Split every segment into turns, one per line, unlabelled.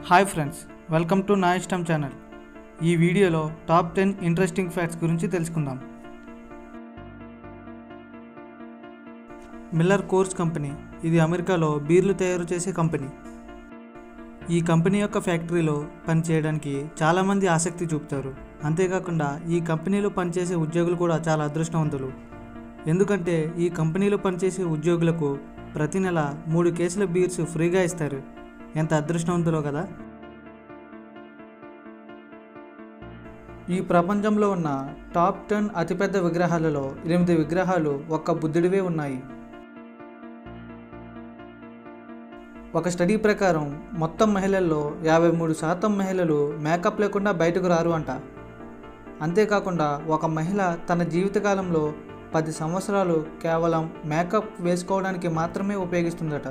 hi friends welcome to నా ఇష్టం channel ఈ వీడియోలో టాప్ టెన్ ఇంట్రెస్టింగ్ ఫ్యాక్ట్స్ గురించి తెలుసుకుందాం మిల్లర్ కోర్స్ కంపెనీ ఇది అమెరికాలో బీర్లు తయారు చేసే కంపెనీ ఈ కంపెనీ యొక్క ఫ్యాక్టరీలో పనిచేయడానికి చాలామంది ఆసక్తి చూపుతారు అంతేకాకుండా ఈ కంపెనీలో పనిచేసే ఉద్యోగులు కూడా చాలా అదృష్టవంతులు ఎందుకంటే ఈ కంపెనీలో పనిచేసే ఉద్యోగులకు ప్రతి నెల మూడు కేసుల బీర్స్ ఫ్రీగా ఇస్తారు ఎంత అదృష్టవంతులో కదా ఈ ప్రపంచంలో ఉన్న టాప్ టెన్ అతిపెద్ద విగ్రహాలలో ఎనిమిది విగ్రహాలు ఒక్క బుద్ధుడివే ఉన్నాయి ఒక స్టడీ ప్రకారం మొత్తం మహిళల్లో యాభై మూడు శాతం మహిళలు మేకప్ లేకుండా బయటకు రారు అంట అంతేకాకుండా ఒక మహిళ తన జీవితకాలంలో పది సంవత్సరాలు కేవలం మేకప్ వేసుకోవడానికి మాత్రమే ఉపయోగిస్తుందట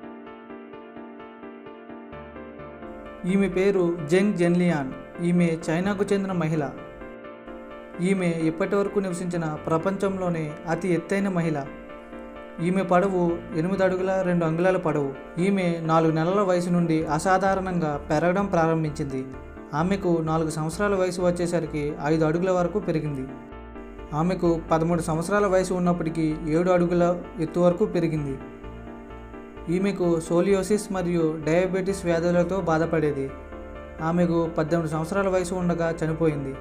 ఈమె పేరు జెంగ్ జెన్లియాన్ ఈమె చైనాకు చెందిన మహిళ ఈమె ఇప్పటి వరకు నివసించిన ప్రపంచంలోనే అతి ఎత్తైన మహిళ ఈమె పొడవు ఎనిమిది అడుగుల రెండు అంగుళాల పొడవు ఈమె నాలుగు నెలల వయసు నుండి అసాధారణంగా పెరగడం ప్రారంభించింది ఆమెకు నాలుగు సంవత్సరాల వయసు వచ్చేసరికి ఐదు అడుగుల వరకు పెరిగింది ఆమెకు పదమూడు సంవత్సరాల వయసు ఉన్నప్పటికీ ఏడు అడుగుల ఎత్తు వరకు పెరిగింది ఈమెకు సోలియోసిస్ మరియు డయాబెటీస్ వ్యాధులతో బాధపడేది ఆమెకు పద్దెనిమిది సంవత్సరాల వయసు ఉండగా చనిపోయింది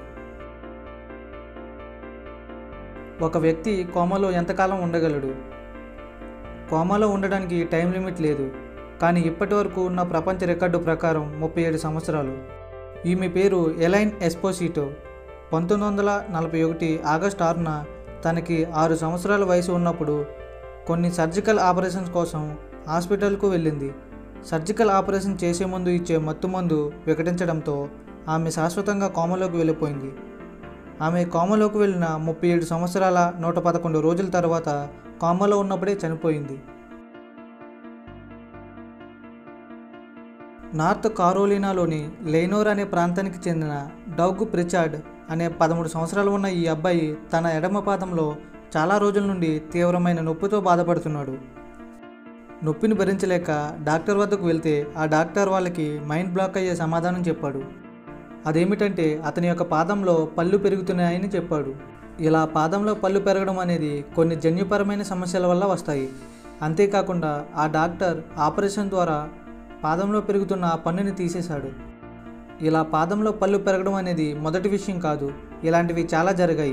ఒక వ్యక్తి కోమలో ఎంతకాలం ఉండగలడు కోమాలో ఉండడానికి టైం లిమిట్ లేదు కానీ ఇప్పటి వరకు ఉన్న ప్రపంచ రికార్డు ప్రకారం ముప్పై ఏడు సంవత్సరాలు ఈమె పేరు ఎలైన్ ఎస్పోసిటో పంతొమ్మిది వందల నలభై ఒకటి ఆగస్టు ఆరున తనకి ఆరు సంవత్సరాల వయసు ఉన్నప్పుడు కొన్ని సర్జికల్ ఆపరేషన్స్ కోసం హాస్పిటల్కు వెళ్ళింది సర్జికల్ ఆపరేషన్ చేసే ముందు ఇచ్చే మత్తుమందు వికటించడంతో ఆమె శాశ్వతంగా కోమలోకి వెళ్ళిపోయింది ఆమె కోమలోకి వెళ్ళిన ముప్పై ఏడు సంవత్సరాల నూట పదకొండు రోజుల తర్వాత కోమలో ఉన్నప్పుడే చనిపోయింది నార్త్ కారోలినాలోని లెయినోర్ అనే ప్రాంతానికి చెందిన డౌగ్ ప్రిచార్డ్ అనే పదమూడు సంవత్సరాలు ఉన్న ఈ అబ్బాయి తన ఎడమ పాదంలో చాలా రోజుల నుండి తీవ్రమైన నొప్పితో బాధపడుతున్నాడు నొప్పిని భరించలేక డాక్టర్ వద్దకు వెళ్తే ఆ డాక్టర్ వాళ్ళకి మైండ్ బ్లాక్ అయ్యే సమాధానం చెప్పాడు అదేమిటంటే అతని యొక్క పాదంలో పళ్ళు పెరుగుతున్నాయని చెప్పాడు ఇలా పాదంలో పళ్ళు పెరగడం అనేది కొన్ని జన్యుపరమైన సమస్యల వల్ల వస్తాయి అంతేకాకుండా ఆ డాక్టర్ ఆపరేషన్ ద్వారా పాదంలో పెరుగుతున్న ఆ పన్నుని తీసేశాడు ఇలా పాదంలో పళ్ళు పెరగడం అనేది మొదటి విషయం కాదు ఇలాంటివి చాలా జరిగాయి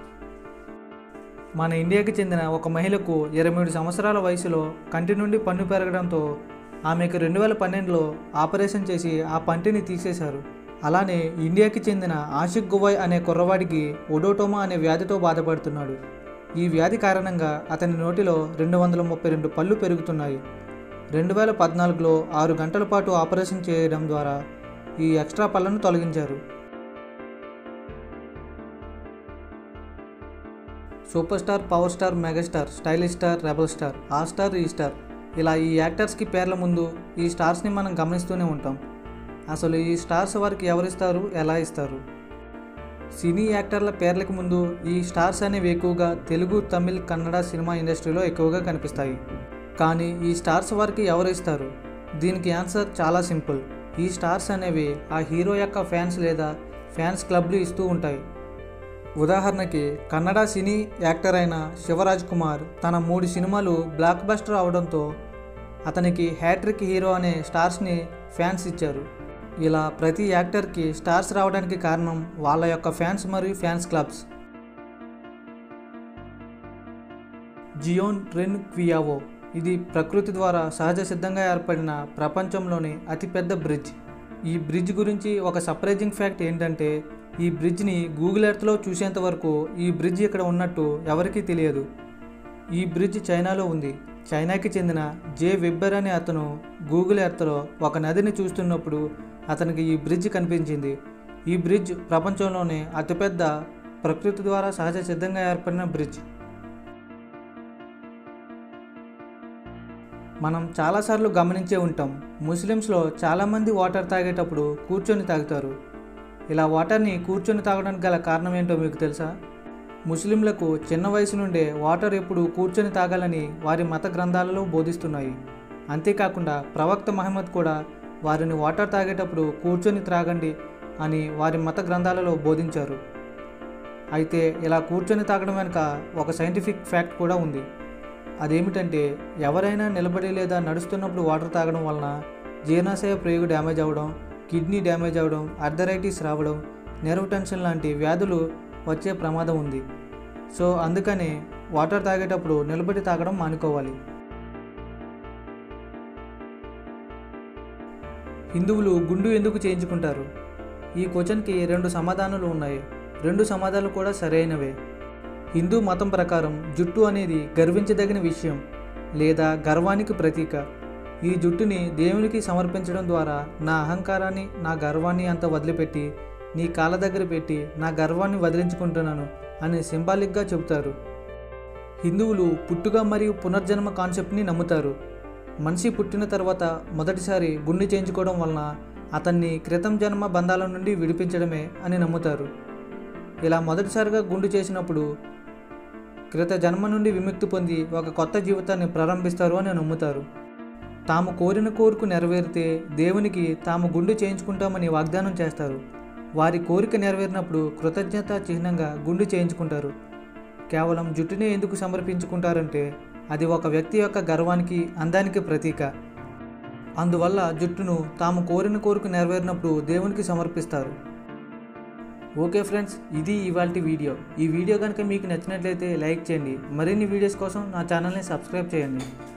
మన ఇండియాకి చెందిన ఒక మహిళకు ఇరవై మూడు సంవత్సరాల వయసులో కంటి నుండి పన్ను పెరగడంతో ఆమెకు రెండు వేల పన్నెండులో ఆపరేషన్ చేసి ఆ పంటిని తీసేశారు అలానే ఇండియాకి చెందిన ఆషిక్ గువాయ్ అనే కుర్రవాడికి ఒడోటోమా అనే వ్యాధితో బాధపడుతున్నాడు ఈ వ్యాధి కారణంగా అతని నోటిలో రెండు వందల ముప్పై రెండు పళ్ళు పెరుగుతున్నాయి రెండు వేల పద్నాలుగులో ఆరు గంటల పాటు ఆపరేషన్ చేయడం ద్వారా ఈ ఎక్స్ట్రా పళ్ళను తొలగించారు super star power star megastar stylish star rebel star ఆ స్టార్ ఈ స్టార్ ఇలా ఈ యాక్టర్స్కి పేర్ల ముందు ఈ స్టార్స్ని మనం గమనిస్తూనే ఉంటాం అసలు ఈ స్టార్స్ వారికి ఎవరిస్తారు ఎలా ఇస్తారు సినీ యాక్టర్ల పేర్లకు ముందు ఈ స్టార్స్ అనేవి ఎక్కువగా తెలుగు తమిళ్ కన్నడ సినిమా ఇండస్ట్రీలో ఎక్కువగా కనిపిస్తాయి కానీ ఈ స్టార్స్ వారికి ఎవరు ఇస్తారు దీనికి ఆన్సర్ చాలా సింపుల్ ఈ స్టార్స్ అనేవి ఆ హీరో యొక్క ఫ్యాన్స్ లేదా ఫ్యాన్స్ క్లబ్లు ఇస్తూ ఉంటాయి ఉదాహరణకి కన్నడ సినీ యాక్టర్ అయిన శివరాజ్ కుమార్ తన మూడు సినిమాలు బ్లాక్ బస్టర్ అవడంతో అతనికి హ్యాట్రిక్ హీరో అనే స్టార్స్ని ఫ్యాన్స్ ఇచ్చారు ఇలా ప్రతి యాక్టర్కి స్టార్స్ రావడానికి కారణం వాళ్ళ యొక్క ఫ్యాన్స్ మరియు ఫ్యాన్స్ క్లబ్స్ జియోన్ రెన్ క్వియావో ఇది ప్రకృతి ద్వారా సహజ సిద్ధంగా ఏర్పడిన ప్రపంచంలోని అతిపెద్ద బ్రిడ్జ్ ఈ బ్రిడ్జ్ గురించి ఒక సర్ప్రైజింగ్ ఫ్యాక్ట్ ఏంటంటే ఈ బ్రిడ్జ్ని గూగుల్ ఎర్త్లో చూసేంత వరకు ఈ బ్రిడ్జ్ ఇక్కడ ఉన్నట్టు ఎవరికీ తెలియదు ఈ బ్రిడ్జ్ చైనాలో ఉంది చైనాకి చెందిన జే వెబ్బర్ అనే అతను గూగుల్ ఎర్త్లో ఒక నదిని చూస్తున్నప్పుడు అతనికి ఈ బ్రిడ్జ్ కనిపించింది ఈ బ్రిడ్జ్ ప్రపంచంలోనే అతిపెద్ద ప్రకృతి ద్వారా సహజ సిద్ధంగా ఏర్పడిన బ్రిడ్జ్ మనం చాలాసార్లు గమనించే ఉంటాం ముస్లిమ్స్లో చాలామంది వాటర్ తాగేటప్పుడు కూర్చొని తాగుతారు ఇలా వాటర్ని కూర్చొని తాగడానికి గల కారణం ఏంటో మీకు తెలుసా ముస్లింలకు చిన్న వయసు నుండే వాటర్ ఎప్పుడు కూర్చొని తాగాలని వారి మత గ్రంథాలలో బోధిస్తున్నాయి అంతేకాకుండా ప్రవక్త మహమ్మద్ కూడా వారిని వాటర్ తాగేటప్పుడు కూర్చొని త్రాగండి అని వారి మత గ్రంథాలలో బోధించారు అయితే ఇలా కూర్చొని తాగడం వెనుక ఒక సైంటిఫిక్ ఫ్యాక్ట్ కూడా ఉంది అదేమిటంటే ఎవరైనా నిలబడి లేదా నడుస్తున్నప్పుడు వాటర్ తాగడం వలన జీర్ణాశయ ప్రేగు డ్యామేజ్ అవ్వడం కిడ్నీ డ్యామేజ్ అవ్వడం అర్థరైటిస్ రావడం నెర్వ్ టెన్షన్ లాంటి వ్యాధులు వచ్చే ప్రమాదం ఉంది సో అందుకని వాటర్ తాగేటప్పుడు నిలబడి తాగడం మానుకోవాలి హిందువులు గుండు ఎందుకు చేయించుకుంటారు ఈ క్వశ్చన్కి రెండు సమాధానాలు ఉన్నాయి రెండు సమాధానాలు కూడా సరైనవే హిందూ మతం ప్రకారం జుట్టు అనేది గర్వించదగిన విషయం లేదా గర్వానికి ప్రతీక ఈ జుట్టుని దేవునికి సమర్పించడం ద్వారా నా అహంకారాన్ని నా గర్వాన్ని అంత వదిలిపెట్టి నీ కాళ్ళ దగ్గర పెట్టి నా గర్వాన్ని వదిలించుకుంటున్నాను అని సింబాలిక్గా చెబుతారు హిందువులు పుట్టుక మరియు పునర్జన్మ కాన్సెప్ట్ని నమ్ముతారు మనిషి పుట్టిన తర్వాత మొదటిసారి గుండె చేయించుకోవడం వలన అతన్ని క్రితం జన్మ బంధాల నుండి విడిపించడమే అని నమ్ముతారు ఇలా మొదటిసారిగా గుండు చేసినప్పుడు క్రిత జన్మ నుండి విముక్తి పొంది ఒక కొత్త జీవితాన్ని ప్రారంభిస్తారు అని నమ్ముతారు తాము కోరిన కోరిక నెరవేరితే దేవునికి తాము గుండు చేయించుకుంటామని వాగ్దానం చేస్తారు వారి కోరిక నెరవేరినప్పుడు కృతజ్ఞత చిహ్నంగా గుండు చేయించుకుంటారు కేవలం జుట్టునే ఎందుకు సమర్పించుకుంటారంటే అది ఒక వ్యక్తి యొక్క గర్వానికి అందానికి ప్రతీక అందువల్ల జుట్టును తాము కోరిన కోరిక నెరవేరినప్పుడు దేవునికి సమర్పిస్తారు ఓకే ఫ్రెండ్స్ ఇది ఇవాల్టి వీడియో ఈ వీడియో కనుక మీకు నచ్చినట్లయితే లైక్ చేయండి మరిన్ని వీడియోస్ కోసం నా ఛానల్ని సబ్స్క్రైబ్ చేయండి